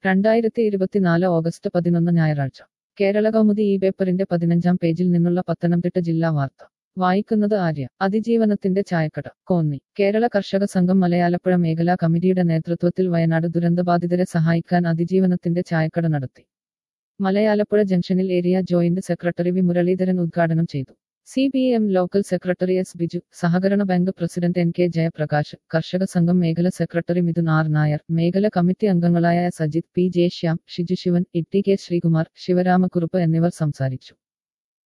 രണ്ടായിരത്തി ഇരുപത്തിനാല് ഓഗസ്റ്റ് പതിനൊന്ന് ഞായറാഴ്ച കേരള കൗമുദി ഈ പേപ്പറിന്റെ പതിനഞ്ചാം പേജിൽ നിന്നുള്ള പത്തനംതിട്ട ജില്ലാ വാർത്ത വായിക്കുന്നത് ആര്യ അതിജീവനത്തിന്റെ ചായക്കട കോന്നി കേരള കർഷക സംഘം മലയാലപ്പുഴ മേഖലാ കമ്മിറ്റിയുടെ നേതൃത്വത്തിൽ വയനാട് ദുരന്തബാധിതരെ സഹായിക്കാൻ അതിജീവനത്തിന്റെ ചായക്കട നടത്തി മലയാലപ്പുഴ ജംഗ്ഷനിൽ area joint secretary V Muraleedharan ഉദ്ഘാടനം ചെയ്തു C P M local secretary S Biju സഹകരണ bank president N K Jayaprakash കർഷക സംഘം മേഖല സെക്രട്ടറി മിഥുൻ ആർ നായർ മേഖല കമ്മിറ്റി അംഗങ്ങളായ Sajith P J Shyam Shiju Sivan E T K Sreekumar Sivaramakurup എന്നിവർ സംസാരിച്ചു